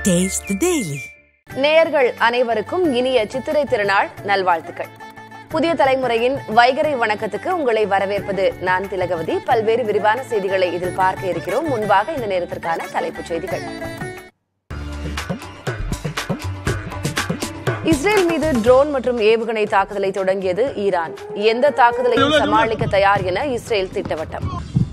Taste the Daily. நேயர்கள் அனைவருக்கும் இனிய சித்திரை திருநாள் நல்வாழ்த்துக்கள் புதிய தலைமுறையின் வைகரை வணக்கத்துக்கு உங்களை வரவேற்பது நான் திலகவதி பல்வேறு விரிவான செய்திகளை இதில் பார்க்க இருக்கிறோம் முன்பாக இந்த நேரத்திற்கான தலைப்புச் செய்திகள் இஸ்ரேல் மீது ட்ரோன் மற்றும் ஏவுகணை தாக்குதலை தொடங்கியது ஈரான் எந்த தாக்குதலையும் சமாளிக்க தயார் என இஸ்ரேல் திட்டவட்டம்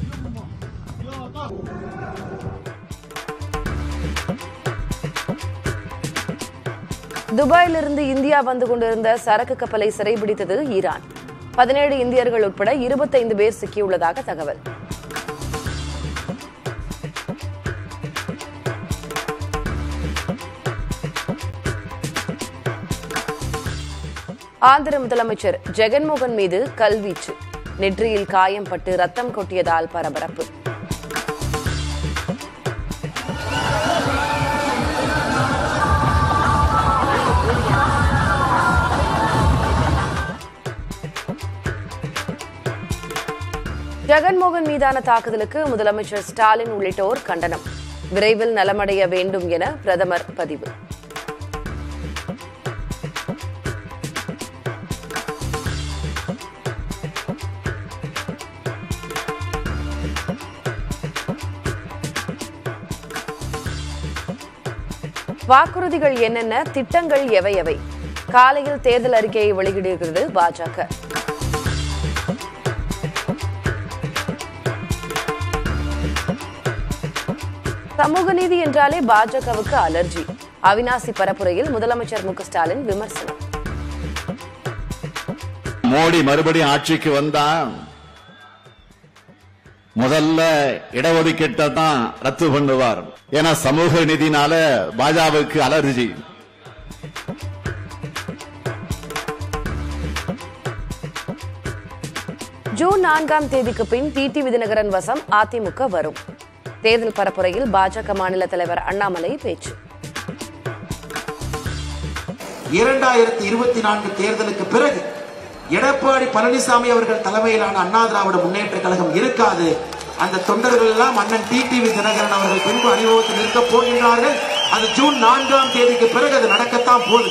துபாயிலிருந்து இந்தியா வந்து கொண்டிருந்த சரக்கு கப்பலை சிறைபிடித்தது ஈரான் பதினேழு இந்தியர்கள் உட்பட இருபத்தைந்து பேர் சிக்கியுள்ளதாக தகவல் ஆந்திர முதலமைச்சர் ஜெகன்மோகன் மீது கல்வீச்சு நெற்றியில் காயம் பட்டு ரத்தம் கொட்டியதால் பரபரப்பு ஜெகன்மோகன் மீதான தாக்குதலுக்கு முதலமைச்சர் ஸ்டாலின் உள்ளிட்டோர் கண்டனம் விரைவில் நலமடைய வேண்டும் என பிரதமர் பதிவு வாக்குறுதிகள் என்னென்ன திட்டங்கள் எவை எவை காலையில் தேர்தல் அறிக்கையை வெளியிடுகிறது பாஜக சமூக நீதி என்றாலே பாஜகவுக்கு அலர்ஜி அவினாசி பரப்புரையில் முதலமைச்சர் மு க ஸ்டாலின் விமர்சனம் மோடி மறுபடியும் ஆட்சிக்கு வந்தா முதல்ல இடஒதுக்கீட்டை தான் ரத்து பண்ணுவார் ஏன்னா சமூக நீதினால பாஜகவுக்கு அலர்ஜி ஜூன் நான்காம் தேதிக்கு பின் டிடி விதிநகரன் வசம் அதிமுக வரும் தேர்தல் பரப்புரையில் பாஜக மாநில தலைவர் அண்ணாமலை பேச்சு இரண்டாயிரத்தி இருபத்தி நான்கு தேர்தலுக்கு பிறகு எடப்பாடி பழனிசாமி அவர்கள் தலைமையிலான அண்ணா திராவிட முன்னேற்ற கழகம் இருக்காது அந்த தொண்டர்கள் எல்லாம் அண்ணன் டிடிவி தினகரன் அவர்கள் பின்பு அணிவகுத்து நிற்கப் போகின்றார்கள் அது ஜூன் நான்காம் தேதிக்கு பிறகு அது நடக்கத்தான் போகுது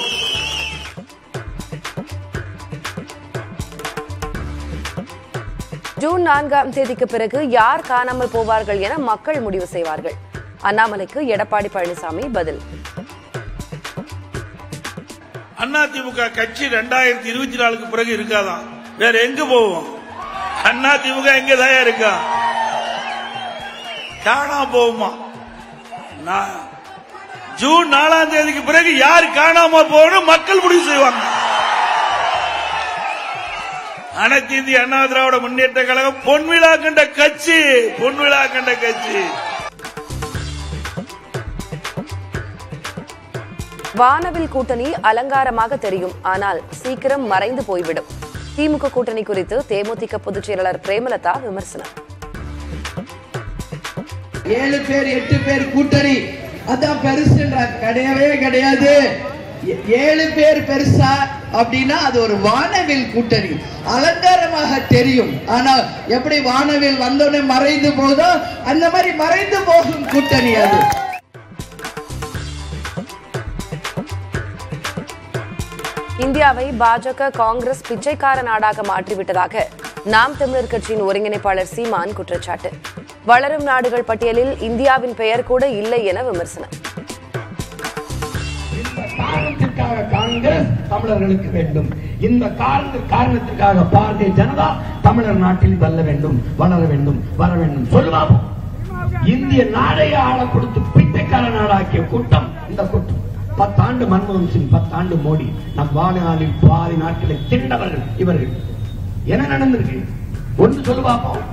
ஜூன் நான்காம் தேதிக்கு பிறகு யார் காணாமல் போவார்கள் என மக்கள் முடிவு செய்வார்கள் அண்ணாமலைக்கு எடப்பாடி பழனிசாமி பதில் அதிமுக கட்சி ரெண்டாயிரத்தி இருபத்தி நாலுக்கு பிறகு இருக்காதான் வேற எங்க போவோம் அதிமுக எங்க தான் இருக்கா காணாம போகுமா நான் ஜூன் நாலாம் தேதிக்கு பிறகு யார் காணாம போகணும் மக்கள் முடிவு செய்வாங்க அனைத்து இந்திய அண்ணா திராவிட முன்னேற்ற கழகம் பொன்விழா கண்ட கட்சி பொன்விழா கண்ட கட்சி வானவில் கூட்டணி அலங்காரமாக தெரியும் ஆனால் சீக்கிரம் மறைந்து போய்விடும் திமுக கூட்டணி குறித்து தேமுதிக பொதுச் செயலாளர் பிரேமலதா விமர்சனம் ஏழு பேர் எட்டு பேர் கூட்டணி அதான் பெருசுன்றா கிடையவே கிடையாது ஏ- ஏழு பேர் பெருசா அப்படின்னா அது ஒரு வானவில் கூட்டணி அலங்காரமாக தெரியும் ஆனா எப்படி வானவில் வந்தோடனே மறைந்து போதோ அந்த மாதிரி மறைந்து போகும் கூட்டணி அது இந்தியாவை பாஜக காங்கிரஸ் பிச்சைக்கார நாடாக மாற்றிவிட்டதாக நாம் தமிழர் கட்சியின் ஒருங்கிணைப்பாளர் சீமான் குற்றச்சாட்டு வளரும் நாடுகள் பட்டியலில் இந்தியாவின் பெயர் கூட இல்லை என விமர்சனம் காரணத்திற்காக காங்கிரஸ் தமிழர்களுக்கு வேண்டும் இந்த காரண- காரணத்திற்காக பாரதிய ஜனதா தமிழர் நாட்டில் வெல்ல வேண்டும் வளர வேண்டும் வர வேண்டும் சொல்லுவாங்க இந்திய நாடையே ஆள கொடுத்து பிச்சைக்கார நாடாக்கிய கூட்டம் இந்த கூட்டம் பத்தாண்டு மன்மோகன் சிங் பத்தாண்டு மோடி நம் வாழ்நாளில் பாதி நாட்களை திண்டவர்கள் இவர்கள் என்ன நடந்திருக்கு ஒன்று சொல்லு பார்ப்போம்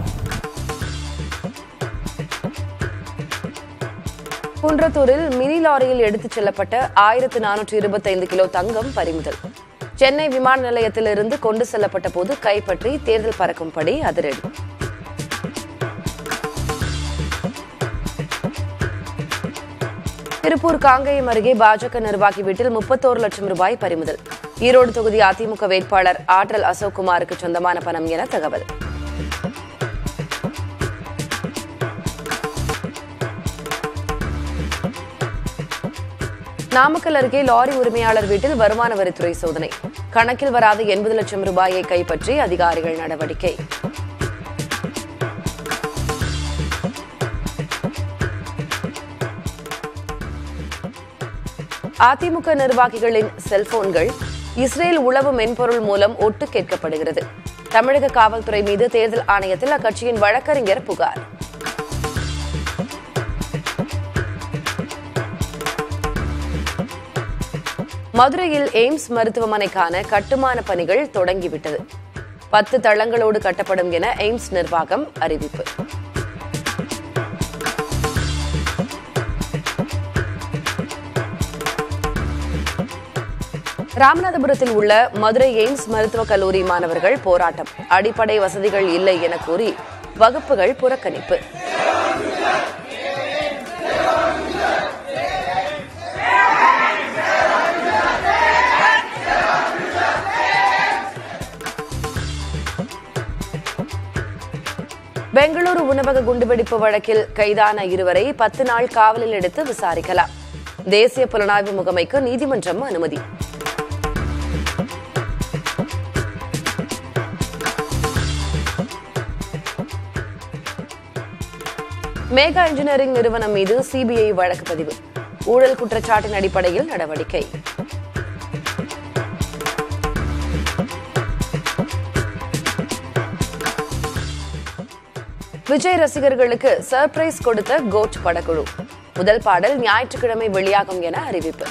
குன்றத்தூரில் மினி லாரியில் எடுத்துச் செல்லப்பட்ட ஆயிரத்து நானூற்று இருபத்தைந்து கிலோ தங்கம் பறிமுதல் சென்னை விமான நிலையத்திலிருந்து கொண்டு செல்லப்பட்ட போது கைப்பற்றி தேர்தல் பறக்கும்படி அதிரடி திருப்பூர் காங்கேயம் அருகே பாஜக நிர்வாகி வீட்டில் முப்பத்தோரு லட்சம் ரூபாய் பறிமுதல் ஈரோடு தொகுதி அதிமுக வேட்பாளர் ஆற்றல் அசோக்குமாருக்கு சொந்தமான பணம் என தகவல் நாமக்கல் அருகே லாரி உரிமையாளர் வீட்டில் வருமான வரித்துறை சோதனை கணக்கில் வராத எண்பது லட்சம் ரூபாயை கைப்பற்றி அதிகாரிகள் நடவடிக்கை அதிமுக நிர்வாகிகளின் செல்போன்கள் இஸ்ரேல் உளவு மென்பொருள் மூலம் ஒட்டு கேட்கப்படுகிறது தமிழக காவல்துறை மீது தேர்தல் ஆணையத்தில் அக்கட்சியின் வழக்கறிஞர் புகார் மதுரையில் எய்ம்ஸ் மருத்துவமனைக்கான கட்டுமான பணிகள் தொடங்கிவிட்டது பத்து தளங்களோடு கட்டப்படும் என எய்ம்ஸ் நிர்வாகம் அறிவிப்பு ராமநாதபுரத்தில் உள்ள மதுரை எய்ம்ஸ் மருத்துவக் கல்லூரி மாணவர்கள் போராட்டம் அடிப்படை வசதிகள் இல்லை என கூறி வகுப்புகள் புறக்கணிப்பு பெங்களூரு உணவக குண்டுவெடிப்பு வழக்கில் கைதான இருவரை பத்து நாள் காவலில் எடுத்து விசாரிக்கலாம் தேசிய புலனாய்வு முகமைக்கு நீதிமன்றம் அனுமதி மேகா இன்ஜினியரிங் நிறுவனம் மீது சிபிஐ வழக்கு பதிவு ஊழல் குற்றச்சாட்டின் அடிப்படையில் நடவடிக்கை விஜய் ரசிகர்களுக்கு சர்ப்ரைஸ் கொடுத்த கோட் படக்குழு முதல் பாடல் ஞாயிற்றுக்கிழமை வெளியாகும் என அறிவிப்பு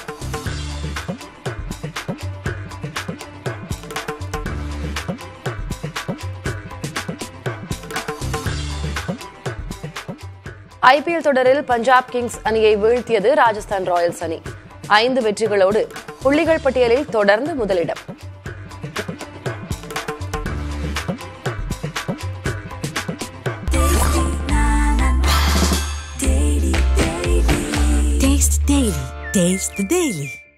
ஐபிஎல் தொடரில் பஞ்சாப் கிங்ஸ் அணியை வீழ்த்தியது ராஜஸ்தான் ராயல்ஸ் அணி ஐந்து வெற்றிகளோடு புள்ளிகள் பட்டியலில் தொடர்ந்து முதலிடம் Taste the Daily. Taste the Daily.